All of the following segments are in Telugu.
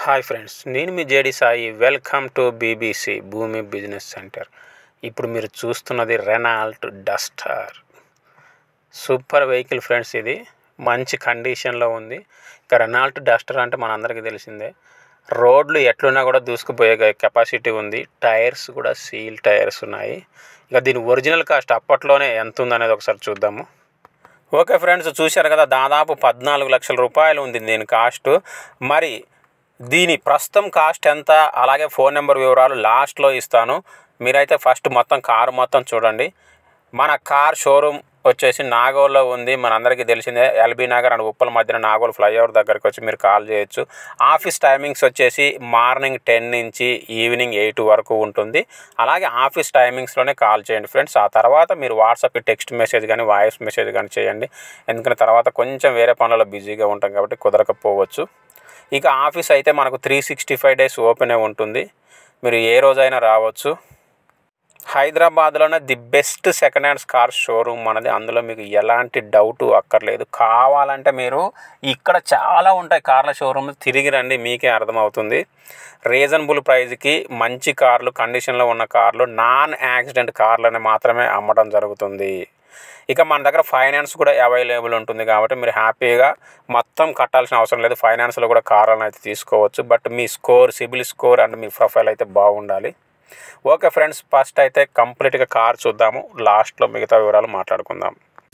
హాయ్ ఫ్రెండ్స్ నేను మీ J D Sai welcome to BBC Bhoomi business centre ఇప్పుడు మీరు చూస్తున్నది Renault Duster super vehicle friends ఇది మంచి కండిషన్లో ఉంది ఇక రెనాల్ట్ డస్టర్ అంటే మనందరికీ తెలిసిందే రోడ్లు ఎట్లున్నా కూడా దూసుకుపోయే కెపాసిటీ ఉంది టైర్స్ కూడా సీల్ టైర్స్ ఉన్నాయి ఇక దీని ఒరిజినల్ కాస్ట్ అప్పట్లోనే ఎంత ఉందనేది ఒకసారి చూద్దాము ఓకే ఫ్రెండ్స్ చూశారు కదా దాదాపు పద్నాలుగు లక్షల రూపాయలు ఉంది దీని కాస్ట్ మరి దీని ప్రస్తుతం కాస్ట్ ఎంత అలాగే ఫోన్ నెంబర్ వివరాలు లాస్ట్లో ఇస్తాను మీరైతే ఫస్ట్ మొత్తం కారు మొత్తం చూడండి మన కార్ షోరూమ్ వచ్చేసి నాగోల్లో ఉంది మనందరికీ తెలిసిందే ఎల్బీ నగర్ అండ్ ఉప్పల మధ్యన నాగోల్ ఫ్లైఓవర్ దగ్గరికి వచ్చి మీరు కాల్ చేయొచ్చు ఆఫీస్ టైమింగ్స్ వచ్చేసి మార్నింగ్ టెన్ నుంచి ఈవినింగ్ ఎయిట్ వరకు ఉంటుంది అలాగే ఆఫీస్ టైమింగ్స్లోనే కాల్ చేయండి ఫ్రెండ్స్ ఆ తర్వాత మీరు వాట్సాప్ టెక్స్ట్ మెసేజ్ కానీ వాయిస్ మెసేజ్ కానీ చేయండి ఎందుకంటే తర్వాత కొంచెం వేరే పనులలో బిజీగా ఉంటాం కాబట్టి కుదరకపోవచ్చు ఇక ఆఫీస్ అయితే మనకు త్రీ సిక్స్టీ ఫైవ్ డేస్ ఓపెనే ఉంటుంది మీరు ఏ రోజైనా రావచ్చు హైదరాబాద్లోనే the best second hands car showroom మనది అందులో మీకు ఎలాంటి డౌట్ అక్కర్లేదు కావాలంటే మీరు ఇక్కడ చాలా ఉంటాయి కార్ల షోరూమ్ తిరిగి రండి మీకే అర్థమవుతుంది రీజనబుల్ ప్రైస్కి మంచి కార్లు కండిషన్లో ఉన్న కార్లు నాన్ యాక్సిడెంట్ కార్లని మాత్రమే అమ్మడం జరుగుతుంది ఇక మన దగ్గర ఫైనాన్స్ కూడా అవైలబుల్ ఉంటుంది కాబట్టి మీరు హ్యాపీగా మొత్తం కట్టాల్సిన అవసరం లేదు ఫైనాన్స్లో కూడా కార్లను అయితే తీసుకోవచ్చు బట్ మీ స్కోర్ సిబిల్ స్కోర్ అండ్ మీ ప్రొఫైల్ అయితే బాగుండాలి ఓకే ఫ్రెండ్స్ ఫస్ట్ అయితే కంప్లీట్గా కార్ చూద్దాము లాస్ట్లో మిగతా వివరాలు మాట్లాడుకుందాం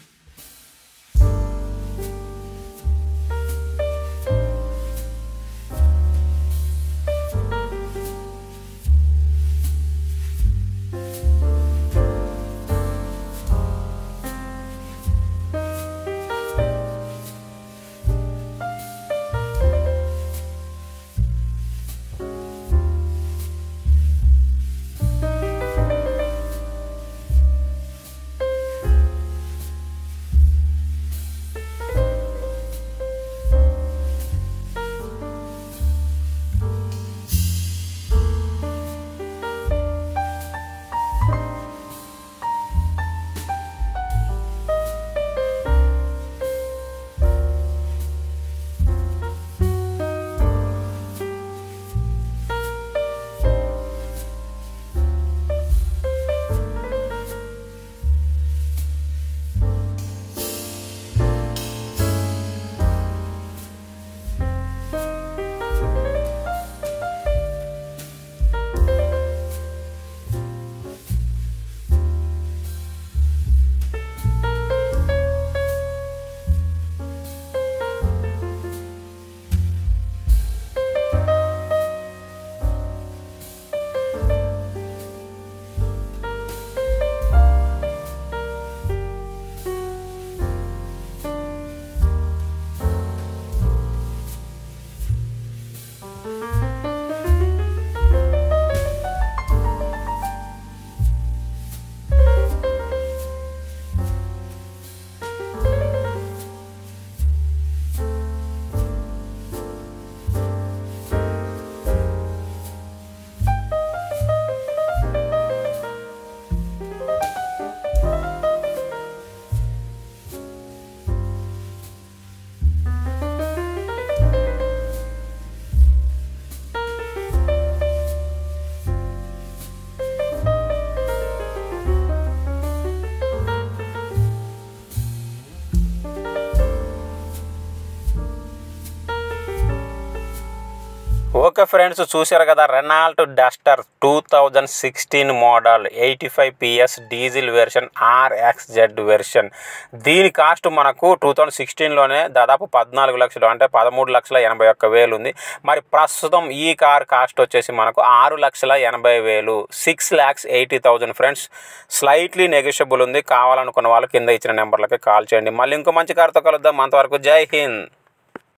ఓకే ఫ్రెండ్స్ చూశారు కదా Renault Duster two thousand sixteen model eighty five PS diesel version RX Z version దీని కాస్ట్ మనకు టూ థౌజండ్ సిక్స్టీన్లోనే దాదాపు పద్నాలుగు లక్షలు అంటే పదమూడు లక్షల ఎనభై ఒక్క వేలు ఉంది మరి ప్రస్తుతం ఈ కార్ కాస్ట్ వచ్చేసి మనకు ఆరు లక్షల ఎనభై వేలు six lakhs eighty thousand friends slightly negotiable ఉంది కావాలనుకున్న వాళ్ళు కింద ఇచ్చిన నెంబర్లకి కాల్ చేయండి మళ్ళీ ఇంకో మంచి కార్తో కలుద్దాం అంతవరకు జై హింద్